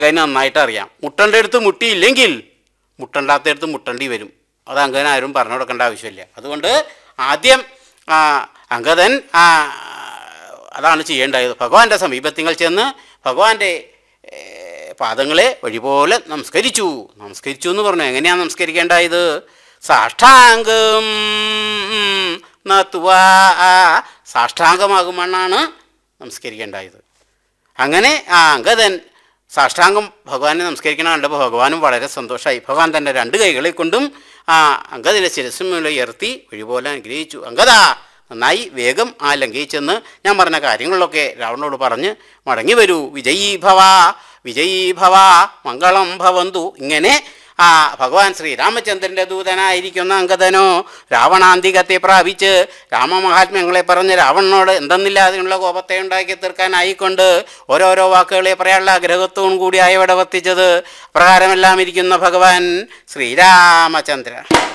അങ്കന് നന്നായിട്ട് അറിയാം മുട്ടൻ്റെ അടുത്ത് മുട്ടിയില്ലെങ്കിൽ മുട്ടണ്ടാത്തടുത്ത് മുട്ടണ്ടി വരും അത് അങ്കന് ആരും പറഞ്ഞു കൊടുക്കേണ്ട ആവശ്യമില്ല അതുകൊണ്ട് ആദ്യം ആ, അങ്കദൻ ആ, അതാണ് ചെയ്യേണ്ടത് ഭഗവാന്റെ സമീപത്തിങ്ങൾ ചെന്ന് ഭഗവാന്റെ ഏ, പാദങ്ങളെ വഴിപോലെ നമസ്കരിച്ചു നമസ്കരിച്ചു എന്ന് പറഞ്ഞു എങ്ങനെയാണ് നമസ്കരിക്കേണ്ടായത് സാഷ്ടാംഗം നത്വാ സാഷ്ടാംഗമാകുമെന്നാണ് നമസ്കരിക്കേണ്ടായത് അങ്ങനെ ആ അങ്കദൻ സാഷ്ടാംഗം ഭഗവാനെ നമസ്കരിക്കണ കണ്ടപ്പോൾ ഭഗവാനും വളരെ സന്തോഷമായി ഭഗവാൻ തൻ്റെ രണ്ട് കൈകളെ കൊണ്ടും ആ അങ്കദിനെ ശിരസ്സുമേലെ ഉയർത്തി വഴിപോലെ അനുഗ്രഹിച്ചു അങ്കദ നന്നായി വേഗം ആ ലങ്കയിൽ ചെന്ന് ഞാൻ പറഞ്ഞ കാര്യങ്ങളിലൊക്കെ രാവണനോട് പറഞ്ഞ് മടങ്ങി വരൂ വിജയീ ഭവ വിജയീ ഭവ മംഗളം ഭവന്തു ഇങ്ങനെ ആ ഭഗവാൻ ശ്രീരാമചന്ദ്രൻ്റെ ദൂതനായിരിക്കുന്ന അങ്കദനോ രാവണാന്തികത്തെ പ്രാപിച്ച് രാമമഹാത്മ്യങ്ങളെ പറഞ്ഞ് രാവണനോട് എന്തെന്നില്ലാതെയുള്ള കോപത്തെ ഉണ്ടാക്കി തീർക്കാനായിക്കൊണ്ട് ഓരോരോ വാക്കുകളെ പറയാനുള്ള ആഗ്രഹത്തോടും കൂടി ആയവിടെ വർത്തിച്ചത് പ്രകാരമെല്ലാം ഇരിക്കുന്ന ഭഗവാൻ ശ്രീരാമചന്ദ്രൻ